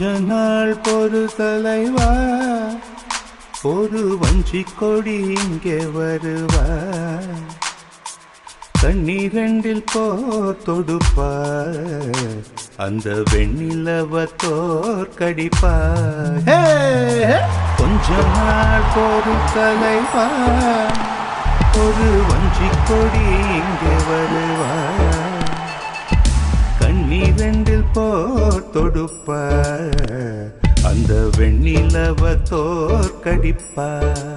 நாள் பொறு தலைவா ஒரு வஞ்சி கொடி இங்கே வருவா கண்ணீரண்டில் போர் தொடுப்பா அந்த வெண்ணிலவ தோற்கடிப்பா ஹே! கொஞ்ச நாள் பொறு தலைவா ஒரு வஞ்சி கொடி இங்கே வருவா கண்ணீரண்டில் போர் தொடுப்ப அந்த வெண்ணிலவ தோற்கடிப்ப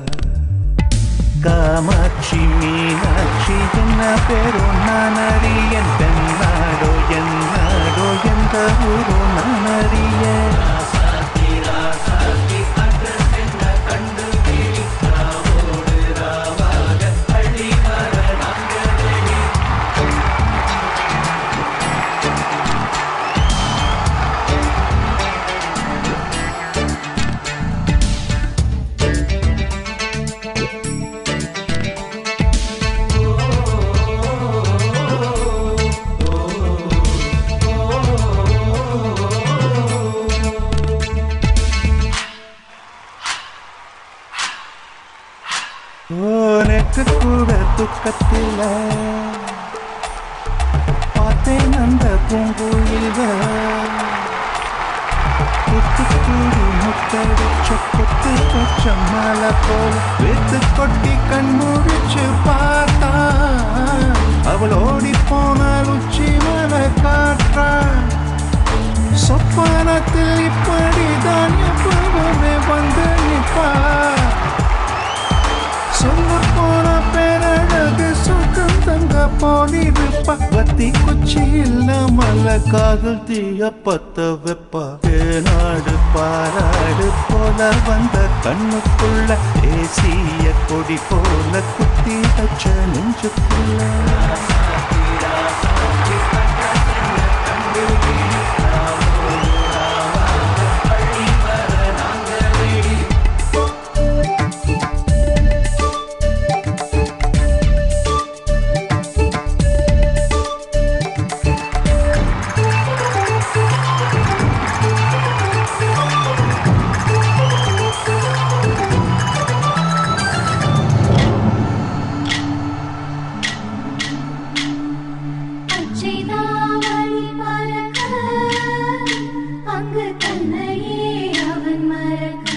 காமாட்சி மீனாட்சி என்ன பேரோ நான் அறியன் தென்னாடோ என்னாடோ எந்த ஊரோ நான் அறியேன் உனக்கு கூட துக்கத்தில் பார்த்தேன் அந்த பூங்குயில்க குத்துக்கூடி முத்தடிச்ச கொத்து கொச்ச மலை போல வெத்து கொட்டி கண் முடிச்சு பார்த்தா அவள் ஓடி போனால் உச்சி மலை காற்றா சொப்பனத்தில் இப்படிதான் எப்பவுமே வந்து நிற்பா சொல்ல போன பேரழகு சுகம் தங்க போனிருப்பா வத்தி குச்சி இல்லாமல காதல் தீய பத்த வெப்பா தேனாடு பாராடு போல வந்த கண்ணுக்குள்ள தேசிய கொடி போல குத்தி வச்ச நெஞ்சுக்குள்ள அச்சைதாவணி மறக்க, அங்கு தன்னையே அவன் மறக்க.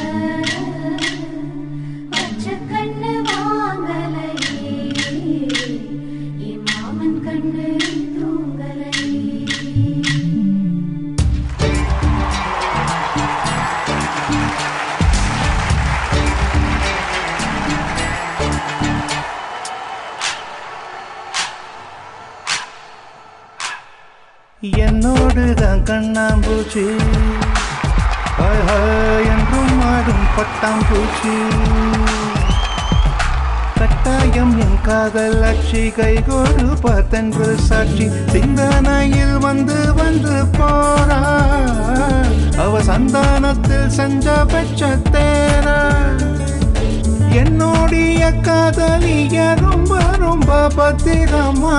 பச்சைக் கண்ணு வாங்கலையே, என் மாமன் கண்ணு தூங்கலையே என்னோடு தான் கண்ணாம்பூச்சி ஹாய் ஹாய் என்றும் ஆடும் பட்டாம்பூச்சி கட்டாயம் என் காதல் அச்சி கை கொடுப்பதென்று சாட்சி சிந்தனையில் வந்து வந்து போறா அவ சந்தானத்தில் செஞ்ச பெற்ற தேரா என்னுடைய காதலிய ரொம்ப ரொம்ப பத்திரமா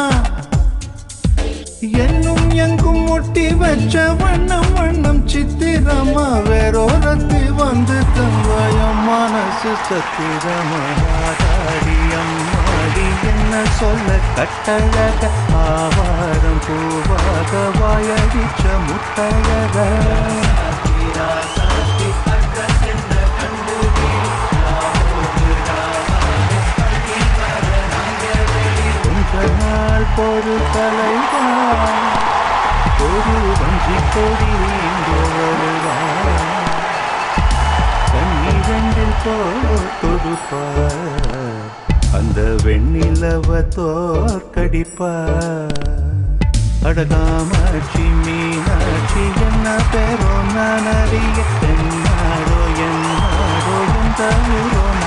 என்னும் எங்கும் ஒட்டி வச்ச வண்ணம் வண்ணம் சித்திரமா வேறோரத்தி வந்து தங்காயம் மனசு சத்திரமாடி அம்மாடி என்ன சொல்ல கட்டழக ஆவாரம் பூவாக வாயடிச்ச முட்டழக கொஞ்ச நாள் பொறு தலைவா ஒரு வஞ்சி கொடி இங்கே வருவா கண்ணிரண்டில் போர் தொடுப்பா அந்த வெண்ணிலவ தோற்கடிப்பா அடகாமாட்சி மீனாட்சி என்ன பேரோ நான் அறிய என்னாரோ என்னாரோ எந்த ஊரோ